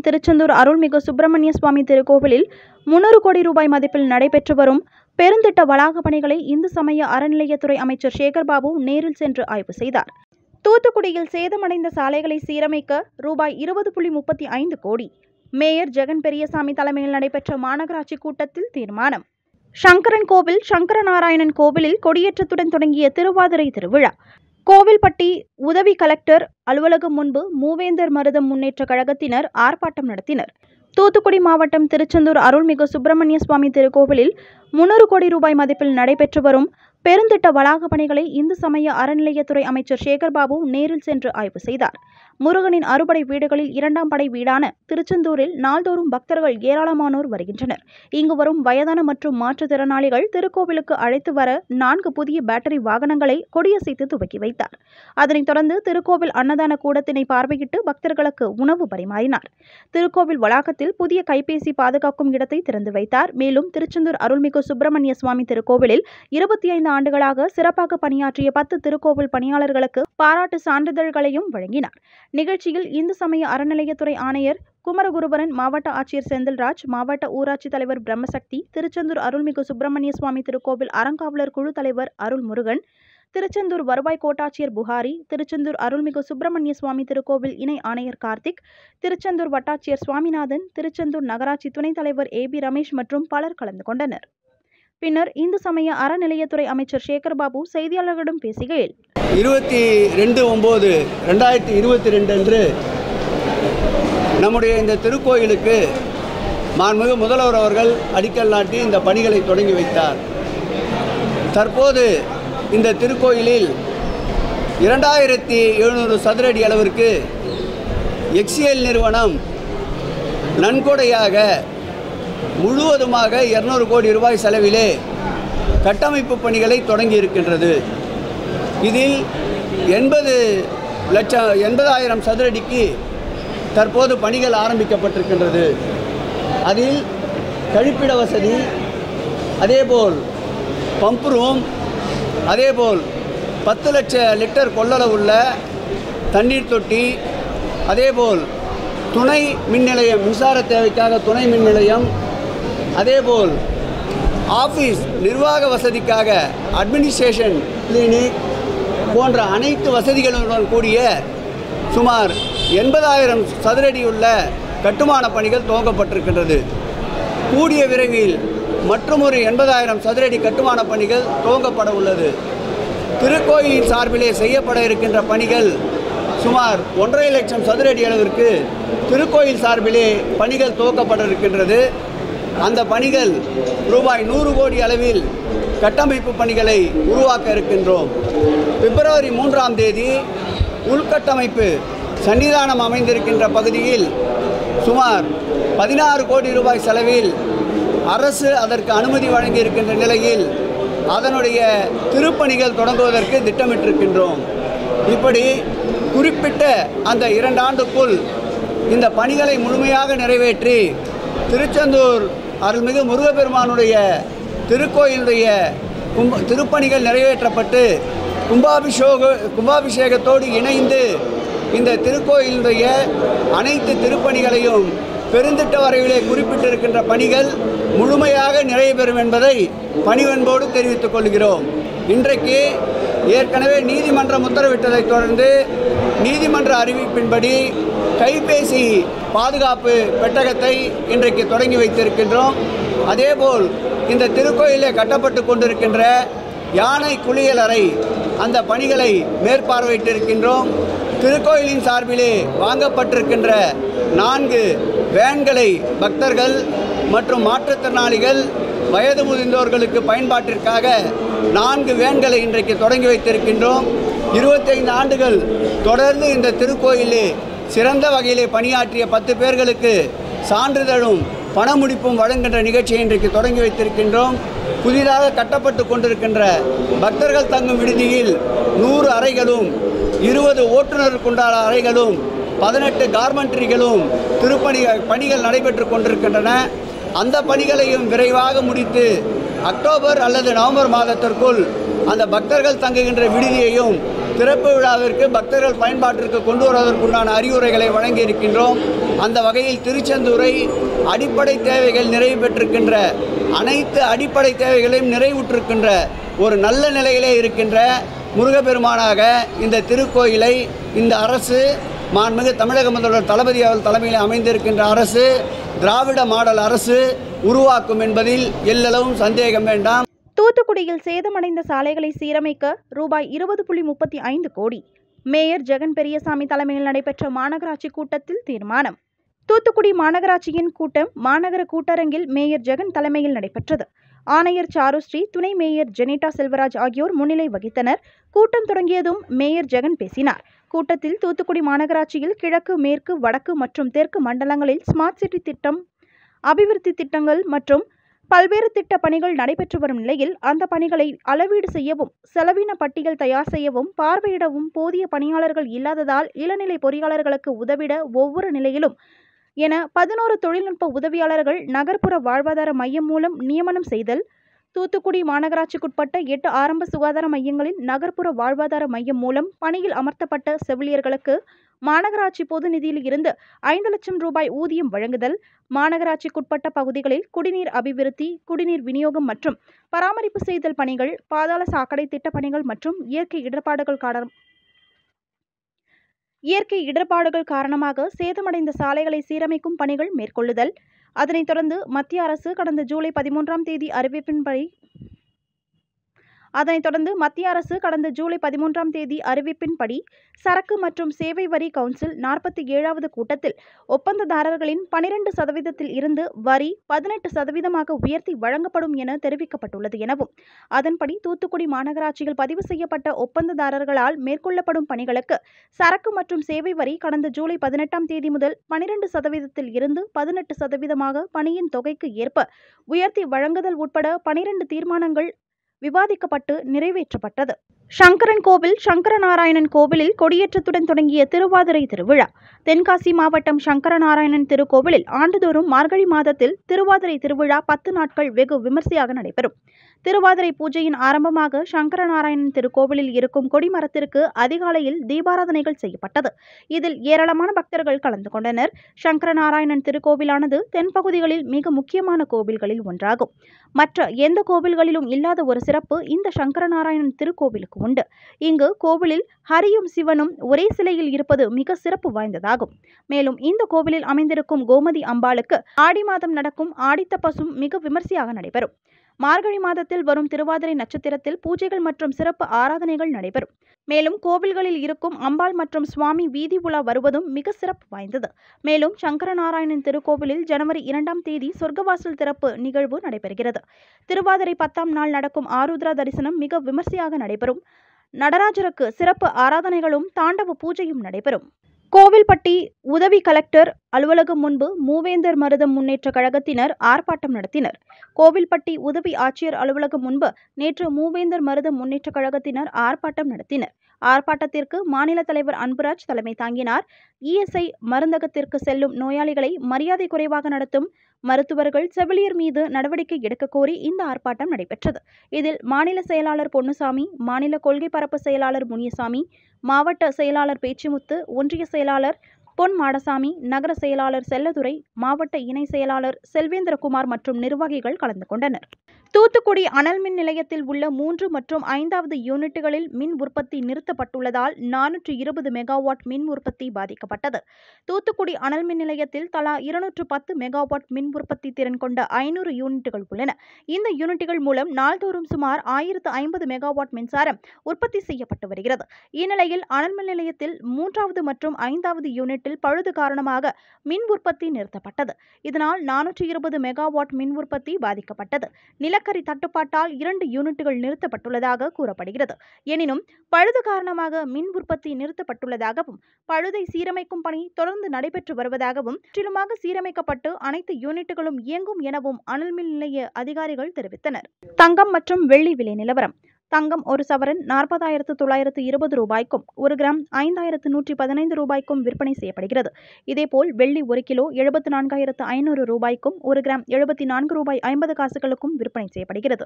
திருச்செந்தூர் அருள்மிகு சுப்பிரமணிய சுவாமி திருக்கோவிலில் முன்னூறு கோடி ரூபாய் மதிப்பில் நடைபெற்று வரும் பெருந்திட்ட வளாக பணிகளை இந்து சமய அறநிலையத்துறை அமைச்சர் சேகர்பாபு நேரில் சென்று ஆய்வு செய்தார் தூத்துக்குடியில் சேதமடைந்த சாலைகளை சீரமைக்க ரூபாய் இருபது புள்ளி முப்பத்தி ஐந்து கோடி மேயர் ஜெகன் பெரியசாமி தலைமையில் நடைபெற்ற மாநகராட்சி கூட்டத்தில் தீர்மானம் சங்கரன் கோவில் சங்கரநாராயணன் கோவிலில் கொடியேற்றத்துடன் தொடங்கிய திருவாதிரை திருவிழா கோவில்பட்டி உதவி கலெக்டர் அலுவலகம் முன்பு மூவேந்தர் மருதம் முன்னேற்ற கழகத்தினர் ஆர்ப்பாட்டம் நடத்தினர் தூத்துக்குடி மாவட்டம் திருச்செந்தூர் அருள்மிகு சுப்பிரமணிய சுவாமி திருக்கோவிலில் முன்னூறு கோடி ரூபாய் மதிப்பில் நடைபெற்று வரும் பெருந்திட்ட வளாக பணிகளை இந்து சமய அறநிலையத்துறை அமைச்சர் சேகர்பாபு நேரில் சென்று ஆய்வு செய்தார் முருகனின் அறுபடை வீடுகளில் இரண்டாம் படை வீடான திருச்செந்தூரில் நாள்தோறும் பக்தர்கள் ஏராளமானோர் வருகின்றனர் இங்கு வரும் வயதான மற்றும் மாற்றுத்திறனாளிகள் திருக்கோவிலுக்கு அழைத்து வர நான்கு புதிய பேட்டரி வாகனங்களை கொடியசைத்து துவக்கி வைத்தார் அதனைத் தொடர்ந்து திருக்கோவில் அன்னதான கூடத்தினை பார்வையிட்டு பக்தர்களுக்கு உணவு பரிமாறினார் திருக்கோவில் வளாகத்தில் புதிய கைபேசி பாதுகாக்கும் இடத்தை திறந்து வைத்தார் மேலும் திருச்செந்தூர் அருள்மிகு சுப்பிரமணிய சுவாமி திருக்கோவிலில் இருபத்தி ஐந்து ஆண்டுகளாக சிறப்பாக பணியாற்றிய பத்து திருக்கோவில் பணியாளர்களுக்கு பாராட்டு சான்றிதழ்களையும் வழங்கினார் நிகழ்ச்சியில் இந்து சமய அறநிலையத்துறை ஆணையர் குமரகுருபரன் மாவட்ட ஆட்சியர் செந்தில்ராஜ் மாவட்ட ஊராட்சி தலைவர் பிரம்மசக்தி திருச்செந்தூர் அருள்மிகு சுப்பிரமணிய சுவாமி திருக்கோவில் அறங்காவலர் குழு தலைவர் அருள்முருகன் திருச்செந்தூர் வருவாய் கோட்டாட்சியர் புகாரி திருச்செந்தூர் அருள்மிகு சுப்பிரமணிய சுவாமி திருக்கோவில் இணை ஆணையர் கார்த்திக் திருச்செந்தூர் வட்டாட்சியர் சுவாமிநாதன் திருச்செந்தூர் நகராட்சி துணைத் தலைவர் ஏ பி ரமேஷ் மற்றும் பலர் கலந்து கொண்டனர் பின்னர் இந்து சமய அறநிலையத்துறை அமைச்சர் சேகர்பாபு செய்தியாளர்களிடம் பேசுகையில் இருபத்தி ரெண்டு ஒம்பது ரெண்டாயிரத்தி இருபத்தி ரெண்டு அன்று நம்முடைய இந்த திருக்கோயிலுக்கு மாண்புமிகு முதல்வர் அவர்கள் அடிக்கல் நாட்டி இந்த பணிகளை தொடங்கி வைத்தார் தற்போது இந்த திருக்கோயிலில் இரண்டாயிரத்தி எழுநூறு சதுரடி அளவிற்கு எக்ஸிஎல் நிறுவனம் நன்கொடையாக முழுவதுமாக இருநூறு கோடி ரூபாய் செலவிலே கட்டமைப்பு பணிகளை தொடங்கி இருக்கின்றது இதில் எண்பது லட்சம் எண்பதாயிரம் சதுரடிக்கு தற்போது பணிகள் ஆரம்பிக்கப்பட்டிருக்கின்றது அதில் கழிப்பிட வசதி அதேபோல் பம்ப் ரூம் அதேபோல் பத்து லட்ச லிட்டர் கொள்ளளவுள்ள தண்ணீர் தொட்டி அதேபோல் துணை மின் நிலையம் மின்சார தேவைக்காக துணை மின் நிலையம் அதேபோல் ஆஃபீஸ் நிர்வாக வசதிக்காக அட்மினிஸ்ட்ரேஷன் கிளினிக் போன்ற அனைத்து வசதிகளுடன் கூடிய சுமார் எண்பதாயிரம் சதுரடியுள்ள கட்டுமான பணிகள் துவங்கப்பட்டிருக்கின்றது கூடிய விரைவில் மற்றொரு எண்பதாயிரம் சதுரடி கட்டுமான பணிகள் துவங்கப்பட உள்ளது திருக்கோயிலின் சார்பிலே செய்யப்பட இருக்கின்ற பணிகள் சுமார் ஒன்றரை லட்சம் சதுரடி அளவிற்கு திருக்கோயில் சார்பிலே பணிகள் துவக்கப்பட இருக்கின்றது அந்த பணிகள் ரூபாய் நூறு கோடி அளவில் கட்டமைப்பு பணிகளை உருவாக்க இருக்கின்றோம் பிப்ரவரி மூன்றாம் தேதி உள்கட்டமைப்பு சன்னிதானம் அமைந்திருக்கின்ற பகுதியில் சுமார் பதினாறு கோடி ரூபாய் செலவில் அரசு அதற்கு அனுமதி வழங்கி இருக்கின்ற நிலையில் அதனுடைய திருப்பணிகள் தொடங்குவதற்கு திட்டமிட்டிருக்கின்றோம் இப்படி குறிப்பிட்ட அந்த இரண்டு ஆண்டுக்குள் இந்த பணிகளை முழுமையாக நிறைவேற்றி திருச்செந்தூர் அருள்மிகு முருகப்பெருமானுடைய திருக்கோயிலுடைய கும்ப திருப்பணிகள் நிறைவேற்றப்பட்டு கும்பாபிஷேக கும்பாபிஷேகத்தோடு இணைந்து இந்த திருக்கோயிலுடைய அனைத்து திருப்பணிகளையும் பெருந்திட்ட வரைவிலே குறிப்பிட்டிருக்கின்ற பணிகள் முழுமையாக நிறைவேறும் என்பதை பணிவன்போடு தெரிவித்துக் கொள்கிறோம் இன்றைக்கு ஏற்கனவே நீதிமன்றம் உத்தரவிட்டதைத் தொடர்ந்து நீதிமன்ற அறிவிப்பின்படி கைபேசி பாதுகாப்பு பெட்டகத்தை இன்றைக்கு தொடங்கி வைத்திருக்கின்றோம் அதேபோல் இந்த திருக்கோயிலே கட்டப்பட்டு கொண்டிருக்கின்ற யானை குளியலறை அந்த பணிகளை மேற்பார்வையிட்டிருக்கின்றோம் திருக்கோயிலின் சார்பிலே வாங்கப்பட்டிருக்கின்ற நான்கு வேன்களை பக்தர்கள் மற்றும் மாற்றுத்திறனாளிகள் வயது முதிர்ந்தோர்களுக்கு பயன்பாட்டிற்காக நான்கு வேன்களை இன்றைக்கு தொடங்கி வைத்திருக்கின்றோம் இருபத்தைந்து ஆண்டுகள் தொடர்ந்து இந்த திருக்கோயிலே சிறந்த வகையிலே பணியாற்றிய பத்து பேர்களுக்கு சான்றிதழும் பணமுடிப்பும் வழங்குகின்ற நிகழ்ச்சியை இன்றைக்கு தொடங்கி வைத்திருக்கின்றோம் புதிதாக கட்டப்பட்டு கொண்டிருக்கின்ற பக்தர்கள் தங்கும் விடுதியில் நூறு அறைகளும் இருபது ஓட்டுநருக்குண்டான அறைகளும் பதினெட்டு கார்மெண்ட்ரிகளும் திருப்பணி பணிகள் நடைபெற்று கொண்டிருக்கின்றன அந்த பணிகளையும் விரைவாக முடித்து அக்டோபர் அல்லது நவம்பர் மாதத்திற்குள் அந்த பக்தர்கள் தங்குகின்ற விடுதியையும் திறப்பு விழாவிற்கு பக்தர்கள் பயன்பாட்டிற்கு கொண்டு வருவதற்குண்டான அறிவுரைகளை வழங்கி இருக்கின்றோம் அந்த வகையில் திருச்செந்தூரை அடிப்படை தேவைகள் நிறைவு பெற்றிருக்கின்ற அனைத்து அடிப்படை தேவைகளையும் நிறைவுற்றிருக்கின்ற ஒரு நல்ல நிலையிலே இருக்கின்ற முருகப்பெருமானாக இந்த திருக்கோயிலை இந்த அரசு மாண்புமிகு தமிழக முதல்வர் தளபதி அவர்கள் தலைமையில் அமைந்திருக்கின்ற அரசு திராவிட மாடல் அரசு உருவாக்கும் என்பதில் எல்லளவும் சந்தேகம் வேண்டாம் தூத்துக்குடியில் சேதமடைந்த சாலைகளை சீரமைக்க ரூபாய் இருபது புள்ளி முப்பத்தி ஐந்து கோடி மேயர் ஜெகன் பெரியசாமி தலைமையில் நடைபெற்ற மாநகராட்சி கூட்டத்தில் தீர்மானம் தூத்துக்குடி மாநகராட்சியின் கூட்டம் மாநகர கூட்டரங்கில் மேயர் ஜெகன் தலைமையில் நடைபெற்றது ஆணையர் சாருஸ்ரீ துணை மேயர் ஜெனிட்டா செல்வராஜ் ஆகியோர் முன்னிலை வகித்தனர் கூட்டம் தொடங்கியதும் மேயர் ஜெகன் பேசினார் கூட்டத்தில் தூத்துக்குடி மாநகராட்சியில் கிழக்கு மேற்கு வடக்கு மற்றும் தெற்கு மண்டலங்களில் ஸ்மார்ட் சிட்டி திட்டம் அபிவிருத்தி திட்டங்கள் மற்றும் பல்வேறு திட்ட பணிகள் நடைபெற்று வரும் நிலையில் அந்த பணிகளை அளவீடு செய்யவும் செலவின பட்டியல் தயார் செய்யவும் பார்வையிடவும் போதிய பணியாளர்கள் இல்லாததால் இளநிலை பொறியாளர்களுக்கு உதவிட ஒவ்வொரு நிலையிலும் என பதினோரு தொழில்நுட்ப உதவியாளர்கள் நகர்ப்புற வாழ்வாதார மையம் மூலம் நியமனம் செய்தல் தூத்துக்குடி மாநகராட்சிக்குட்பட்ட எட்டு ஆரம்ப சுகாதார மையங்களில் நகர்ப்புற வாழ்வாதார மையம் மூலம் பணியில் அமர்த்தப்பட்ட செவிலியர்களுக்கு மாநகராட்சி பொது நிதியில் இருந்து ஐந்து லட்சம் ரூபாய் ஊதியம் வழங்குதல் மாநகராட்சிக்குட்பட்ட பகுதிகளில் குடிநீர் அபிவிருத்தி குடிநீர் விநியோகம் மற்றும் பராமரிப்பு செய்தல் பணிகள் பாதாள சாக்கடை திட்டப் பணிகள் மற்றும் இயற்கை இடர்பாடுகள் காரணம் இயற்கை இடர்பாடுகள் காரணமாக சேதமடைந்த சாலைகளை சீரமைக்கும் பணிகள் மேற்கொள்ளுதல் அதனைத் தொடர்ந்து மத்திய அரசு கடந்த ஜூலை பதிமூன்றாம் தேதி அறிவிப்பின்படி அதனைத் தொடர்ந்து மத்திய அரசு கடந்த ஜூலை பதிமூன்றாம் தேதி அறிவிப்பின்படி சரக்கு மற்றும் சேவை வரி கவுன்சில் நாற்பத்தி ஏழாவது கூட்டத்தில் ஒப்பந்ததாரர்களின் பனிரெண்டு சதவீதத்தில் இருந்து வரி பதினெட்டு சதவீதமாக உயர்த்தி வழங்கப்படும் என தெரிவிக்கப்பட்டுள்ளது எனவும் அதன்படி தூத்துக்குடி மாநகராட்சியில் பதிவு செய்யப்பட்ட ஒப்பந்ததாரர்களால் மேற்கொள்ளப்படும் பணிகளுக்கு சரக்கு மற்றும் சேவை வரி கடந்த ஜூலை பதினெட்டாம் தேதி முதல் பனிரெண்டு சதவீதத்தில் இருந்து பதினெட்டு சதவீதமாக பணியின் தொகைக்கு ஏற்ப உயர்த்தி வழங்குதல் உட்பட பனிரெண்டு தீர்மானங்கள் விவாதிக்கப்பட்டு நிறைவேற்றப்பட்டது சங்கரன் கோவில் சங்கரநாராயணன் கோவிலில் கொடியேற்றத்துடன் தொடங்கிய திருவாதிரை திருவிழா தென்காசி மாவட்டம் சங்கரநாராயணன் திருக்கோவிலில் ஆண்டுதோறும் மார்கழி மாதத்தில் திருவாதிரை திருவிழா பத்து நாட்கள் வெகு விமர்சையாக நடைபெறும் திருவாதிரை பூஜையின் ஆரம்பமாக சங்கரநாராயணன் திருக்கோவிலில் இருக்கும் கொடிமரத்திற்கு அதிகாலையில் தீபாராதனைகள் செய்யப்பட்டது இதில் ஏராளமான பக்தர்கள் கலந்து கொண்டனர் சங்கரநாராயணன் திருக்கோவிலானது தென்பகுதிகளில் மிக முக்கியமான கோவில்களில் ஒன்றாகும் மற்ற எந்த கோவில்களிலும் இல்லாத ஒரு சிறப்பு இந்த சங்கரநாராயணன் திருக்கோவிலுக்கு உண்டு இங்கு கோவிலில் ஹரியும் சிவனும் ஒரே சிலையில் இருப்பது மிக சிறப்பு வாய்ந்ததாகும் மேலும் இந்த கோவிலில் அமைந்திருக்கும் கோமதி அம்பாளுக்கு ஆடி மாதம் நடக்கும் ஆடித்தப்பசும் மிக விமர்சையாக நடைபெறும் மார்கழி மாதத்தில் வரும் திருவாதிரை நட்சத்திரத்தில் பூஜைகள் மற்றும் சிறப்பு ஆராதனைகள் நடைபெறும் மேலும் கோவில்களில் இருக்கும் அம்பாள் மற்றும் சுவாமி வீதி உலா வருவதும் மிக சிறப்பு வாய்ந்தது மேலும் சங்கரநாராயணன் திருக்கோவிலில் ஜனவரி இரண்டாம் தேதி சொர்க்கவாசல் திறப்பு நிகழ்வு நடைபெறுகிறது திருவாதிரை பத்தாம் நாள் நடக்கும் ஆருத்ரா தரிசனம் மிக விமர்சையாக நடைபெறும் நடராஜருக்கு சிறப்பு ஆராதனைகளும் தாண்டவ பூஜையும் நடைபெறும் கோவில்பட்டி உதவி கலெக்டர் அலுவலகம் முன்பு மூவேந்தர் மருதம் முன்னேற்ற கழகத்தினர் ஆர்ப்பாட்டம் நடத்தினர் கோவில்பட்டி உதவி ஆட்சியர் அலுவலகம் முன்பு நேற்று மூவேந்தர் மருதம் முன்னேற்ற கழகத்தினர் ஆர்ப்பாட்டம் நடத்தினர் ஆர்ப்பாட்டத்திற்கு மாநில தலைவர் அன்புராஜ் தலைமை தாங்கினார் இஎஸ்ஐ மருந்தகத்திற்கு செல்லும் நோயாளிகளை மரியாதை குறைவாக நடத்தும் மருத்துவர்கள் செவிலியர் மீது நடவடிக்கை எடுக்க கோரி இந்த ஆர்ப்பாட்டம் நடைபெற்றது இதில் மாநில செயலாளர் பொன்னுசாமி மாநில கொள்கை பரப்பு செயலாளர் முனியசாமி மாவட்ட செயலாளர் பேச்சிமுத்து ஒன்றிய செயலாளர் பொன் மாடசாமி நகர செயலாளர் செல்லதுரை மாவட்ட இணை செயலாளர் செல்வேந்திரகுமார் மற்றும் நிர்வாகிகள் கலந்து கொண்டனர் தூத்துக்குடி அனல் மின் நிலையத்தில் உள்ள மூன்று மற்றும் ஐந்தாவது யூனிட்டுகளில் மின் உற்பத்தி நிறுத்தப்பட்டுள்ளதால் நானூற்று இருபது மெகாவாட் மின் உற்பத்தி பாதிக்கப்பட்டது தூத்துக்குடி அனல் மின் நிலையத்தில் தலா இருநூற்று பத்து மெகாவாட் மின் உற்பத்தி திறன் கொண்ட ஐநூறு யூனிட்டுகள் உள்ளன இந்த யூனிட்டுகள் மூலம் நாள்தோறும் சுமார் ஆயிரத்து ஐம்பது மெகாவாட் மின்சாரம் உற்பத்தி செய்யப்பட்டு வருகிறது இந்நிலையில் அனல் மின் நிலையத்தில் மூன்றாவது மற்றும் ஐந்தாவது யூனிட்டில் பழுது காரணமாக மின் உற்பத்தி நிறுத்தப்பட்டது இதனால் நானூற்று இருபது மெகாவாட் மின் உற்பத்தி பாதிக்கப்பட்டது நிலக்கரி தட்டுப்பாட்டால் இரண்டு யூனிட்டுகள் நிறுத்தப்பட்டுள்ளதாக கூறப்படுகிறது எனினும் பழுது காரணமாக மின் உற்பத்தி நிறுத்தப்பட்டுள்ளதாகவும் பழுதை சீரமைக்கும் பணி தொடர்ந்து நடைபெற்று வருவதாகவும் முற்றிலுமாக சீரமைக்கப்பட்டு அனைத்து யூனிட்டுகளும் இயங்கும் எனவும் அனல் மின் நிலைய அதிகாரிகள் தெரிவித்தனர் தங்கம் மற்றும் வெள்ளி விலை நிலவரம் தங்கம் ஒரு சவரன் நாற்பதாயிரத்து தொள்ளாயிரத்து இருபது ரூபாய்க்கும் ஒரு கிராம் ஐந்தாயிரத்து நூற்றி பதினைந்து ரூபாய்க்கும் விற்பனை செய்யப்படுகிறது இதேபோல் வெள்ளி ஒரு கிலோ எழுபத்து நான்காயிரத்து ஐநூறு ரூபாய்க்கும் ஒரு கிராம் எழுபத்தி நான்கு ரூபாய் ஐம்பது காசுகளுக்கும் விற்பனை செய்யப்படுகிறது